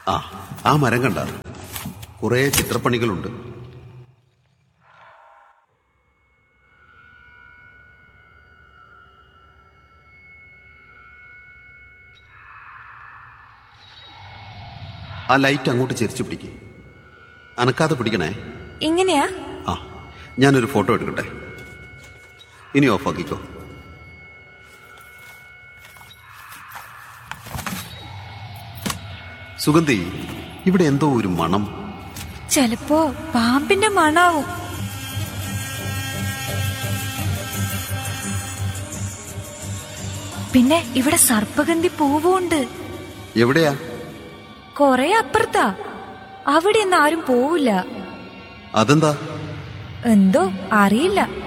ആ ആ മരം കണ്ട കുറെ ചിത്രപ്പണികളുണ്ട് ആ ലൈറ്റ് അങ്ങോട്ട് ചെരിച്ചു പിടിക്കും അനക്കാതെ പിടിക്കണേ ഇങ്ങനെയാ ആ ഞാനൊരു ഫോട്ടോ എടുക്കട്ടെ ഇനി ഓഫാക്കിക്കോ സുഗന്ധി ഇവിടെ എന്തോ ഒരു മണം ചെലപ്പോ പാമ്പിന്റെ മണാവും പിന്നെ ഇവിടെ സർപ്പഗന്ധി പൂവുണ്ട് എവിടെയാ കൊറേ അപ്പുറത്താ അവിടെ ഒന്നും ആരും പോവില്ല അതെന്താ എന്തോ അറിയില്ല